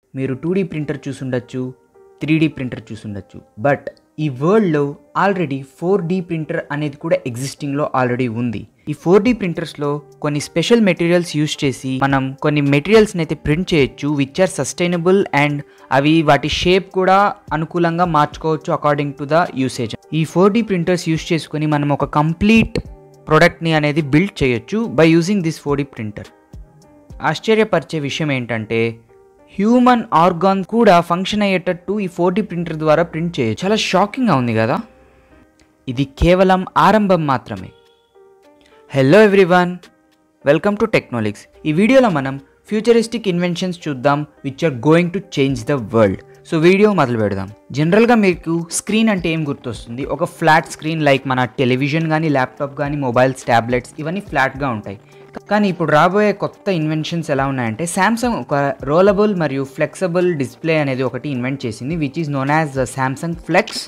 మీరు two D printer చూసుండొచ్చు three D printer చూసుండొచ్చు బట్ ఈ వరల్డ్లో ఆల్రెడీ ఫోర్ డీ ప్రింటర్ అనేది కూడా ఎగ్జిస్టింగ్లో ఆల్రెడీ ఉంది ఈ ఫోర్ డీ ప్రింటర్స్లో కొన్ని స్పెషల్ మెటీరియల్స్ యూస్ చేసి మనం కొన్ని మెటీరియల్స్ని అయితే ప్రింట్ చేయొచ్చు విచ్ ఆర్ సస్టైనబుల్ అండ్ అవి వాటి షేప్ కూడా అనుకూలంగా మార్చుకోవచ్చు అకార్డింగ్ టు ద యూసేజ్ ఈ ఫోర్ డీ ప్రింటర్స్ యూస్ చేసుకొని మనం ఒక కంప్లీట్ ప్రోడక్ట్ని అనేది బిల్డ్ చేయొచ్చు by using this four D printer ఆశ్చర్యపరిచే విషయం ఏంటంటే హ్యూమన్ ఆర్గాన్ కూడా ఫంక్షన్ అయ్యేటట్టు ఈ ఫోర్టీ ప్రింటర్ ద్వారా ప్రింట్ చేయొచ్చు చాలా షాకింగ్గా ఉంది కదా ఇది కేవలం ఆరంభం మాత్రమే hello everyone welcome to Technalix ఈ వీడియోలో మనం ఫ్యూచరిస్టిక్ ఇన్వెన్షన్స్ చూద్దాం which are going to change the world so video మొదలు పెడదాం జనరల్గా మీకు స్క్రీన్ అంటే ఏం గుర్తొస్తుంది ఒక ఫ్లాట్ స్క్రీన్ లైక్ మన టెలివిజన్ కానీ ల్యాప్టాప్ కానీ మొబైల్స్ ట్యాబ్లెట్స్ ఇవన్నీ ఫ్లాట్గా ఉంటాయి కానీ ఇప్పుడు రాబోయే కొత్త ఇన్వెన్షన్స్ ఎలా ఉన్నాయంటే శాంసంగ్ ఒక రోలబుల్ మరియు ఫ్లెక్సిబుల్ డిస్ప్లే అనేది ఒకటి ఇన్వెంట్ చేసింది which is known as Samsung flex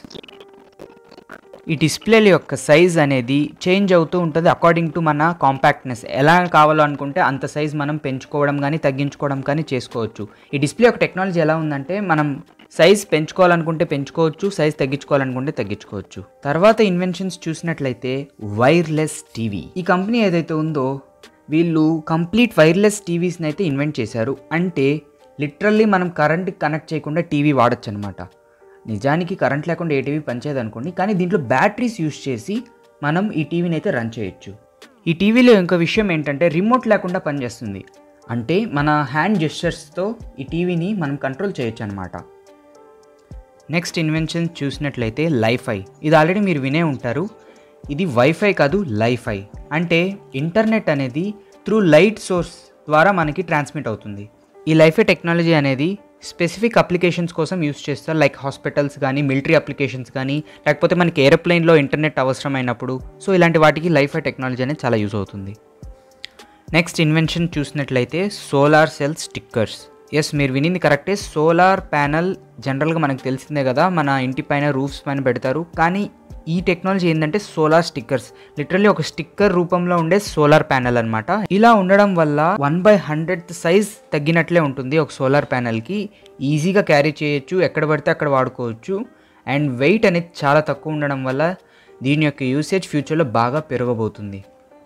ఈ డిస్ప్లేల యొక్క సైజ్ అనేది చేంజ్ అవుతూ ఉంటుంది అకార్డింగ్ టు మన కాంపాక్ట్నెస్ ఎలా కావాలో అనుకుంటే అంత సైజ్ మనం పెంచుకోవడం కానీ తగ్గించుకోవడం కానీ చేసుకోవచ్చు ఈ డిస్ప్లే యొక్క టెక్నాలజీ ఎలా ఉందంటే మనం సైజ్ పెంచుకోవాలనుకుంటే పెంచుకోవచ్చు సైజ్ తగ్గించుకోవాలనుకుంటే తగ్గించుకోవచ్చు తర్వాత ఇన్వెన్షన్స్ చూసినట్లయితే వైర్లెస్ టీవీ ఈ కంపెనీ ఏదైతే ఉందో వీళ్ళు కంప్లీట్ వైర్లెస్ టీవీస్ని అయితే ఇన్వెంట్ చేశారు అంటే లిటరల్లీ మనం కరెంట్కి కనెక్ట్ చేయకుండా టీవీ వాడచ్చు అనమాట నిజానికి కరెంట్ లేకుండా ఏ టీవీ పనిచేయదు అనుకోండి కానీ దీంట్లో బ్యాటరీస్ యూస్ చేసి మనం ఈ టీవీని అయితే రన్ చేయొచ్చు ఈ టీవీలో ఇంకో విషయం ఏంటంటే రిమోట్ లేకుండా పనిచేస్తుంది అంటే మన హ్యాండ్ జెస్చర్స్తో ఈ టీవీని మనం కంట్రోల్ చేయొచ్చు అనమాట నెక్స్ట్ ఇన్వెన్షన్ చూసినట్లయితే లైఫై ఇది ఆల్రెడీ మీరు వినే ఉంటారు ఇది వైఫై కాదు లైఫై అంటే ఇంటర్నెట్ అనేది త్రూ లైట్ సోర్స్ ద్వారా మనకి ట్రాన్స్మిట్ అవుతుంది ఈ లైఫై టెక్నాలజీ అనేది స్పెసిఫిక్ అప్లికేషన్స్ కోసం యూస్ చేస్తారు లైక్ హాస్పిటల్స్ కానీ మిలిటరీ అప్లికేషన్స్ కానీ లేకపోతే మనకి ఏరోప్లేన్లో ఇంటర్నెట్ అవసరమైనప్పుడు సో ఇలాంటి వాటికి లైఫై టెక్నాలజీ అనేది చాలా యూజ్ అవుతుంది నెక్స్ట్ ఇన్వెన్షన్ చూసినట్లయితే సోలార్ సెల్ స్టిక్కర్స్ ఎస్ మీరు వినింది కరెక్టే సోలార్ ప్యానల్ జనరల్గా మనకు తెలిసిందే కదా మన ఇంటి పైన రూఫ్స్ పైన పెడతారు కానీ ఈ టెక్నాలజీ ఏంటంటే సోలార్ స్టిక్కర్స్ లిటరల్లీ ఒక స్టిక్కర్ రూపంలో ఉండే సోలార్ ప్యానల్ అనమాట ఇలా ఉండడం వల్ల వన్ బై హండ్రెడ్ సైజ్ తగ్గినట్లే ఉంటుంది ఒక సోలార్ ప్యానల్కి ఈజీగా క్యారీ చేయొచ్చు ఎక్కడ పడితే అక్కడ వాడుకోవచ్చు అండ్ వెయిట్ అనేది చాలా తక్కువ ఉండడం వల్ల దీని యొక్క యూసేజ్ ఫ్యూచర్లో బాగా పెరగబోతుంది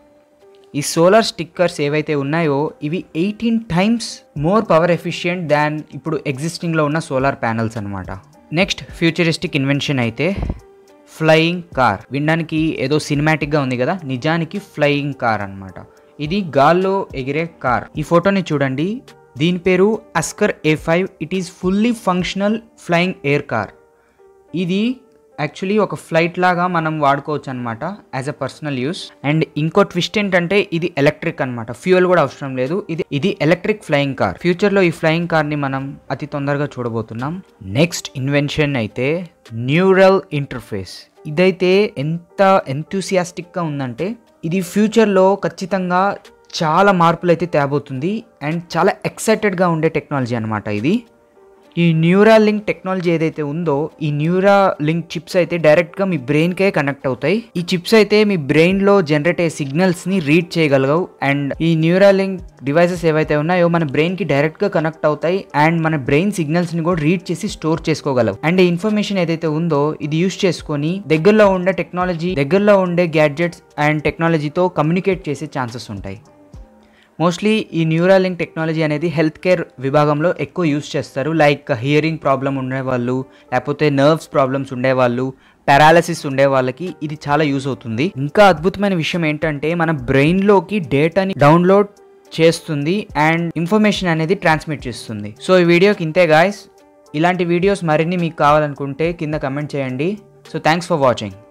ఈ సోలార్ స్టిక్కర్స్ ఏవైతే ఉన్నాయో ఇవి eighteen times more power efficient than ఇప్పుడు ఎగ్జిస్టింగ్లో ఉన్న సోలార్ ప్యానల్స్ అనమాట నెక్స్ట్ ఫ్యూచరిస్టిక్ ఇన్వెన్షన్ అయితే ఫ్లయింగ్ కార్ వినడానికి ఏదో సినిమాటిక్గా ఉంది కదా నిజానికి ఫ్లయింగ్ కార్ అనమాట ఇది గాల్లో ఎగిరే కార్ ఈ ఫోటోని చూడండి దీని పేరు Aska A five it is fully functional flying air car ఇది యాక్చువల్లీ ఒక ఫ్లైట్ లాగా మనం వాడుకోవచ్చు అనమాట as a personal use and ఇంకో ట్విస్ట్ ఏంటంటే ఇది ఎలక్ట్రిక్ అనమాట ఫ్యూయల్ కూడా అవసరం లేదు ఇది ఇది ఎలక్ట్రిక్ ఫ్లయింగ్ కార్ ఫ్యూచర్లో ఈ ఫ్లయింగ్ కార్ని మనం అతి తొందరగా చూడబోతున్నాం నెక్స్ట్ ఇన్వెన్షన్ అయితే న్యూరల్ ఇంటర్ఫేస్ ఇదైతే ఎంత ఎంతూసియాస్టిక్గా ఉందంటే ఇది ఫ్యూచర్లో ఖచ్చితంగా చాలా మార్పులు అయితే తేబోతుంది అండ్ చాలా ఎక్సైటెడ్గా ఉండే టెక్నాలజీ అనమాట ఇది ఈ న్యూరా లింక్ టెక్నాలజీ ఏదైతే ఉందో ఈ న్యూరా లింక్ చిప్స్ అయితే డైరెక్ట్గా మీ బ్రెయిన్కే కనెక్ట్ అవుతాయి ఈ చిప్స్ అయితే మీ బ్రెయిన్లో జనరేట్ అయ్యే సిగ్నల్స్ని రీడ్ చేయగలగవు అండ్ ఈ న్యూరా లింక్ డివైసెస్ ఏవైతే ఉన్నాయో మన బ్రెయిన్కి డైరెక్ట్గా కనెక్ట్ అవుతాయి అండ్ మన బ్రెయిన్ సిగ్నల్స్ని కూడా రీడ్ చేసి స్టోర్ చేసుకోగలవు అండ్ ఈ ఇన్ఫర్మేషన్ ఏదైతే ఉందో ఇది యూస్ చేసుకొని దగ్గరలో ఉండే టెక్నాలజీ దగ్గరలో ఉండే గ్యాడ్జెట్స్ అండ్ టెక్నాలజీతో కమ్యూనికేట్ చేసే ఛాన్సెస్ ఉంటాయి మోస్ట్లీ ఈ న్యూరాలింక్ టెక్నాలజీ అనేది హెల్త్ కేర్ విభాగంలో ఎక్కువ యూస్ చేస్తారు లైక్ హియరింగ్ ప్రాబ్లం ఉండేవాళ్ళు లేకపోతే నర్వ్స్ ప్రాబ్లమ్స్ ఉండేవాళ్ళు పారాలసిస్ ఉండే వాళ్ళకి ఇది చాలా యూస్ అవుతుంది ఇంకా అద్భుతమైన విషయం ఏంటంటే మన బ్రెయిన్లోకి డేటాని డౌన్లోడ్ చేస్తుంది అండ్ ఇన్ఫర్మేషన్ అనేది ట్రాన్స్మిట్ చేస్తుంది సో ఈ వీడియోకి ఇంతే గాయస్ ఇలాంటి వీడియోస్ మరిన్ని మీకు కావాలనుకుంటే కింద కమెంట్ చేయండి సో థ్యాంక్స్ ఫర్ వాచింగ్